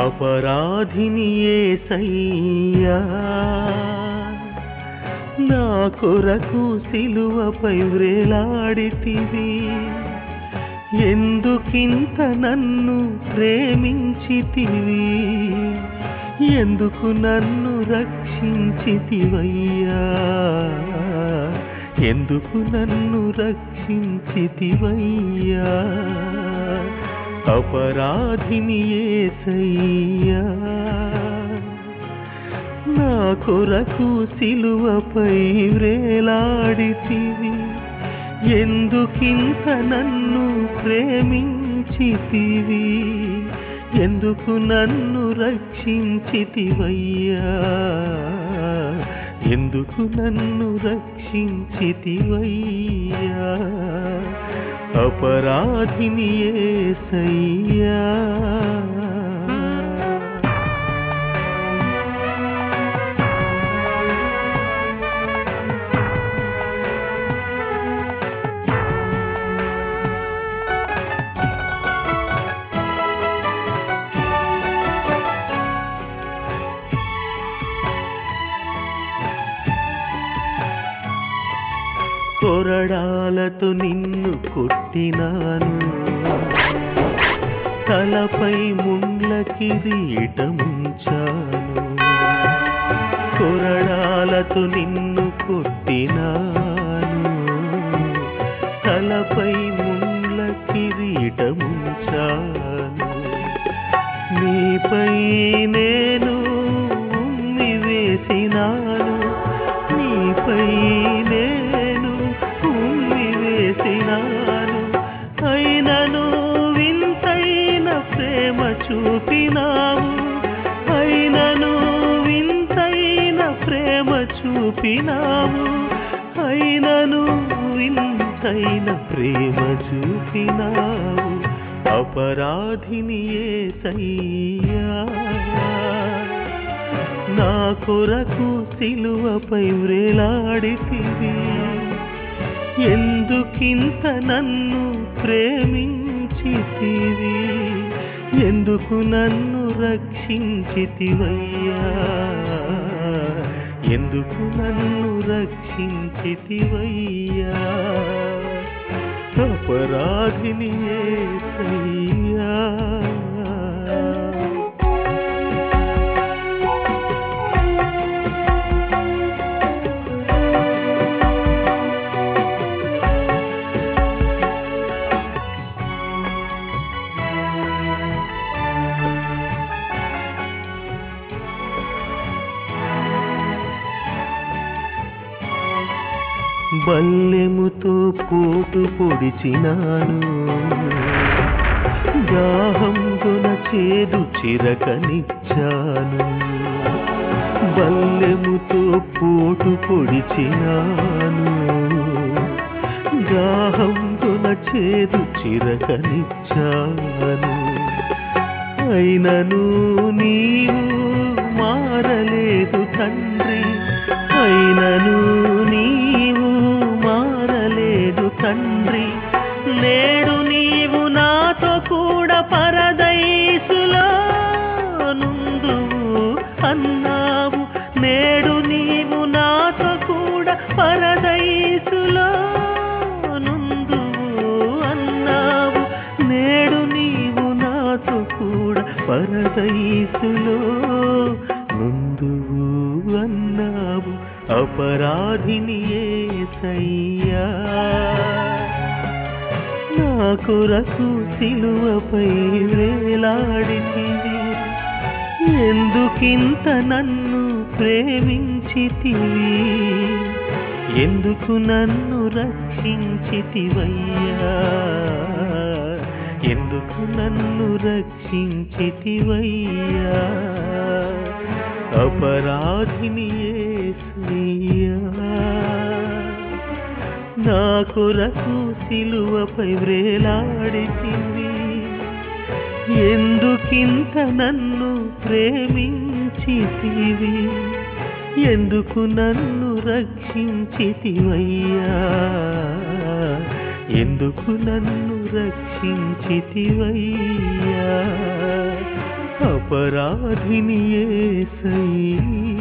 అపరాధిని ఏసయ్యా నా కొరకు సిలువపై వ్రేలాడితివి ఎందుకింత నన్ను ప్రేమించితివి ఎందుకు నన్ను రక్షించితివయ్యా ఎందుకు నన్ను రక్షించితివయ్యా అపరాధిని ఏసయ్యా నా కొరకు సిలువపై వ్రేలాడితివి ఎందుకింత నన్ను ప్రేమించితివి ఎందుకు నన్ను రక్షించితివయ్యా ఎందుకు నన్ను రక్షించితివయ్యా అపరాధిని ఏసయ్యా కొరడాలతో నిన్ను కొట్టినాను తలపై ముండ్ల కిరీటముంచాను కొరడాలతో నిన్ను కొట్టినాను తలపై ముండ్ల కిరీటముంచాను నీపై నేను ఉమ్మి వేసినాను నీపై నేను ఉమ్మి వేసినాను అయినను వింతైన ప్రేమ చూపినావు అయినను వింతైన ప్రేమ చూపినావు అయినను వింతైన ప్రేమ చూపినావు అపరాధిని ఏసయ్యా నా కొరకు సిలువపై వ్రేలాడితివి ఎందుకింత నన్ను ప్రేమించితివి ఎందుకు నన్ను రక్షించితివయ్యా ఎందుకు నన్ను రక్షించితివయ్యా అపరాధిని ఏసయ్యా బల్లెముతో పోటు పొడిచినాను దాహం గుణ చేదు చిరకనిచ్చాను బల్లెముతో పోటు పొడిచినాను దాహం గుణ చేదు చిరకనిచ్చాను అయినను నీవు మారలేదు తండ్రి అయినను నీవు మారలేదు తండ్రి నేడు నీవు నాతో కూడా పరదైసులో నుందువు అన్నావు నేడు నీవు నాతో కూడా పరదైసులో నుందువు అన్నావు నేడు నీవు నాతో కూడా పరదైసులో ముందువు అన్నావు అపరాధిని ఏసయ్యా నా కొరకు సిలువపై వేలాడితివి ఎందుకింత నన్ను ప్రేమించితివి ఎందుకు నన్ను రక్షించితివయ్యా ఎందుకు నన్ను రక్షించితివయ్యా అపరాధిని యేసయ్యా నా కొరకు సిలువపై వ్రేలాడితివి ఎందుకింత నన్ను ప్రేమించితివి ఎందుకు నన్ను రక్షించితివయ్యా ఎందుకు నన్ను రక్షించితివయ్యా అప అపరాధిని యేసయ్యా